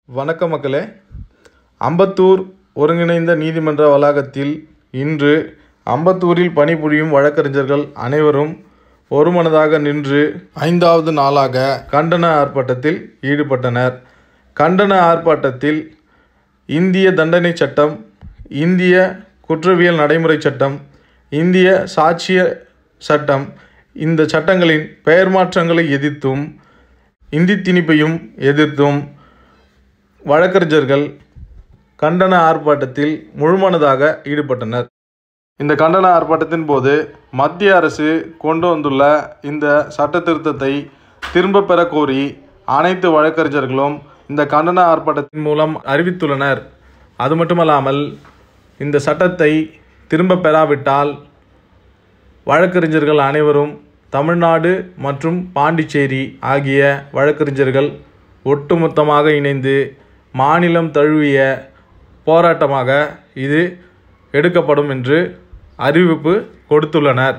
வணக்கம் மக்களே அம்பத்தூர் ஒருங்கிணைந்த நீதிமன்ற வளாகத்தில் இன்று அம்பத்தூரில் பணிபுரியும் வழக்கறிஞர்கள் அனைவரும் ஒருமனதாக நின்று ஐந்தாவது நாளாக கண்டன ஆர்ப்பாட்டத்தில் ஈடுபட்டனர் கண்டன ஆர்ப்பாட்டத்தில் இந்திய தண்டனை சட்டம் இந்திய குற்றவியல் நடைமுறை சட்டம் இந்திய சாட்சிய சட்டம் இந்த சட்டங்களின் பெயர் மாற்றங்களை எதிர்த்தும் இந்தி திணிப்பையும் எதிர்த்தும் வழக்கறிஞர்கள் கண்டன ஆர்ப்பாட்டத்தில் முழுமனதாக ஈடுபட்டனர் இந்த கண்டன ஆர்ப்பாட்டத்தின் போது மத்திய அரசு கொண்டு வந்துள்ள இந்த சட்ட திருத்தத்தை திரும்ப பெற கோரி அனைத்து வழக்கறிஞர்களும் இந்த கண்டன ஆர்ப்பாட்டத்தின் மூலம் அறிவித்துள்ளனர் அது மட்டுமல்லாமல் இந்த சட்டத்தை திரும்ப பெறாவிட்டால் வழக்கறிஞர்கள் அனைவரும் தமிழ்நாடு மற்றும் பாண்டிச்சேரி ஆகிய வழக்கறிஞர்கள் ஒட்டுமொத்தமாக இணைந்து மாநிலம் தழுவிய போராட்டமாக இது எடுக்கப்படும் என்று அறிவிப்பு கொடுத்துள்ளனர்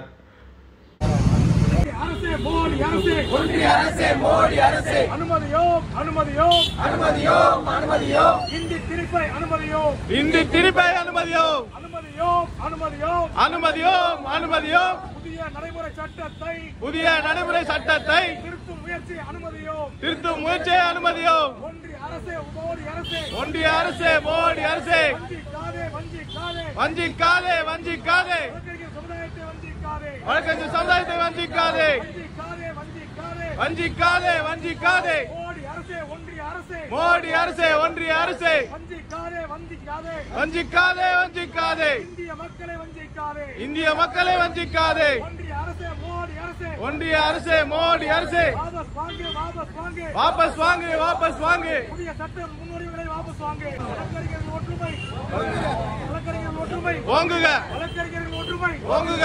அரசே மோடி அரசே ஒன்றிய அரசே மோடி அரசே அனுமதியோ அனுமதியோ அனுமதியோ அனுமதியோ இந்தி திருப்பை அனுமதியோ இந்தி திருப்பை அனுமதியோ அனுமதியோ அனுமதியோ அனுமதியோ அனுமதியோ புதிய நடைமுறை சட்டத்தை புதிய நடைமுறை சட்டத்தை திருத்தும் முயற்சி அனுமதியோ திருத்தும் முயற்சி அனுமதியோ ஒன்றிய அரசே மோடி அரசே ஒன்றிய அரசே மோடி அரசே வஞ்சிக்காதே வஞ்சிக்காதே வஞ்சிக்காதே வஞ்சிக்காதே வழக்கறிஞர் சமுதாயத்தை வஞ்சிக்காதே வழக்கறிஞர் சமுதாயத்தை வஞ்சிக்காதே வஞ்சிக்காதே வஞ்சிக்காதே வஞ்சிக்காதே வஞ்சிக்காதே மோடி அரசே ஒன்றிய அரசே மோடி அரசே ஒன்றிய அரசே வஞ்சிக்காதே வஞ்சிக்காதே வஞ்சிக்காதே வஞ்சிக்காதே இந்திய மக்களை வஞ்சிக்காதே இந்திய மக்களை வஞ்சிக்காதே ஒன்றிய அரசே மோடி அரசே ஒன்றிய அரசே மோடி அரசே வாபஸ் வாங்கு வாபஸ் வாங்கு வாபஸ் வாங்கு வாபஸ் வாங்கு புதிய சட்ட முன்வடிவுகளை வாபஸ் வாங்கு வழக்கறிஞர்கள் ஒற்றுமை வழக்கறிஞர்கள் ஒற்றுமை ஓங்குக வழக்கறிஞர்கள் ஒற்றுமை ஓங்குக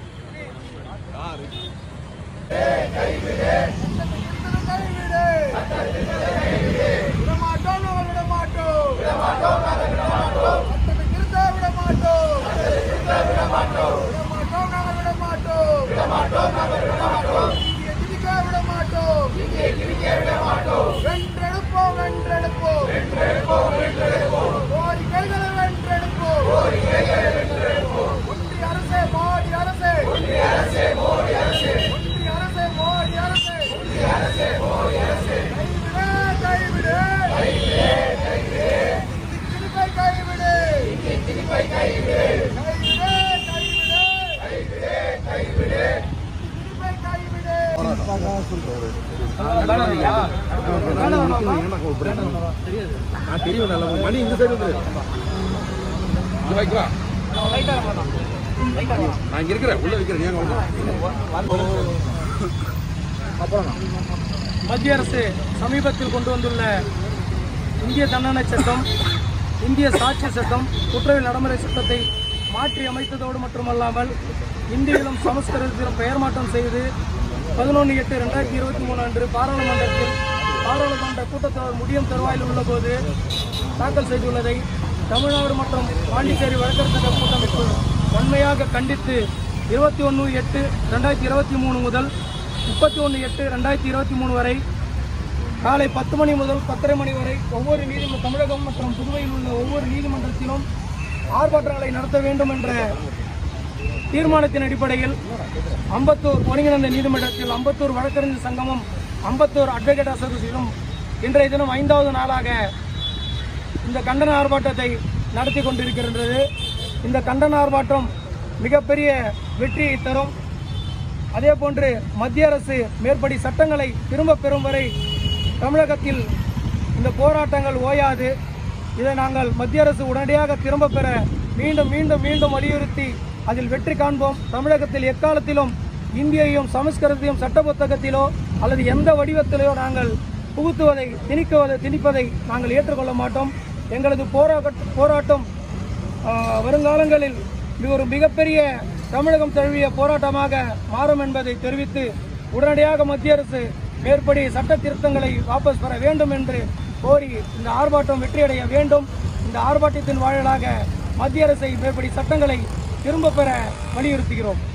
விடமாட்டோம் நாங்கள் விடமாட்டோம் விடமாட்டோம் நாங்கள் விடமாட்டோம் சட்டத்தை திருத்த விடமாட்டோம் விடமாட்டோம் நாங்கள் விடமாட்டோம் விடமாட்டோம் நாங்கள் விடமாட்டோம் இந்திய திணிக்க விடமாட்டோம் இந்திய திணிக்க விடமாட்டோம் வென்றெடுப்போம் வென்றெடுப்போம் வென்றெடுப்போம் வென்றெடுப்போம் கோரிக்கைகளை வென்றெடுப்போம் கோரிக்கைகளை வென்றெடுப்போம் ஒன்றிய அரசே மோடி அரசே ஒன்றிய அரசே மோடி அரசே ஒன்றிய அரசே மோடி அரசே ஒன்றிய அரசே மோடி அரசே கைவிடு கைவிடு கைவிடு திருப்பை கைவிடு திருப்பை கைவிடு கைவிடு கைவிடு கைவிடு கைவிடு திருப்பை கைவிடு மத்திய அரசு சமீபத்தில் கொண்டு வந்துள்ள இந்திய தண்டனை சட்டம் இந்திய சாட்சி சட்டம் குற்றவியல் நடைமுறை சட்டத்தை மாற்றி அமைத்ததோடு மட்டுமல்லாமல் இந்தியிலும் சமஸ்கிருதத்திலும் பெயர் மாற்றம் செய்து பதினொன்று எட்டு ரெண்டாயிரத்தி இருபத்தி மூணு அன்று பாராளுமன்றத்தில் பாராளுமன்ற கூட்டத்தொடர் முடியும் தருவாயில் உள்ளபோது தாக்கல் செய்துள்ளதை தமிழ்நாடு மற்றும் பாண்டிச்சேரி வழக்கறிஞர் கூட்டமைப்பு வன்மையாக கண்டித்து இருபத்தி ஒன்று எட்டு ரெண்டாயிரத்தி இருபத்தி மூணு முதல் முப்பத்தி ஒன்று எட்டு ரெண்டாயிரத்தி இருபத்தி மூணு வரை காலை பத்து மணி முதல் பத்தரை மணி வரை ஒவ்வொரு நீதிமன்ற தமிழகம் மற்றும் புதுவையில் உள்ள ஒவ்வொரு நீதிமன்றத்திலும் ஆர்ப்பாட்டங்களை நடத்த வேண்டும் என்ற தீர்மானத்தின் அடிப்படையில் அம்பத்தூர் ஒருங்கிணைந்த நீதிமன்றத்தில் அம்பத்தூர் வழக்கறிஞர் சங்கமும் அம்பத்தூர் அட்வொகேட் அசோசியேஷனும் இன்றைய தினம் ஐந்தாவது நாளாக இந்த கண்டன ஆர்ப்பாட்டத்தை நடத்தி கொண்டிருக்கின்றது இந்த கண்டன ஆர்ப்பாட்டம் மிகப்பெரிய வெற்றியை தரும் அதே போன்று மத்திய அரசு மேற்படி சட்டங்களை திரும்பப் பெறும் வரை தமிழகத்தில் இந்த போராட்டங்கள் ஓயாது இதை நாங்கள் மத்திய அரசு உடனடியாக திரும்பப் பெற மீண்டும் மீண்டும் மீண்டும் வலியுறுத்தி அதில் வெற்றி காண்போம் தமிழகத்தில் எக்காலத்திலும் இந்தியையும் சமஸ்கிருதத்தையும் சட்ட புத்தகத்திலோ அல்லது எந்த வடிவத்திலோ நாங்கள் புகுத்துவதை திணிக்குவதை திணிப்பதை நாங்கள் ஏற்றுக்கொள்ள மாட்டோம் எங்களது போராட்ட போராட்டம் ஆஹ், வருங்காலங்களில் இது ஒரு மிகப்பெரிய தமிழகம் தழுவிய போராட்டமாக மாறும் என்பதை தெரிவித்து உடனடியாக மத்திய அரசு மேற்படி சட்ட திருத்தங்களை வாபஸ் பெற வேண்டும் என்று கோரி இந்த ஆர்ப்பாட்டம் வெற்றியடைய வேண்டும் இந்த ஆர்ப்பாட்டத்தின் வாயிலாக மத்திய அரசை மேற்படி சட்டங்களை திரும்ப பெற வலியுறுத்துகிறோம்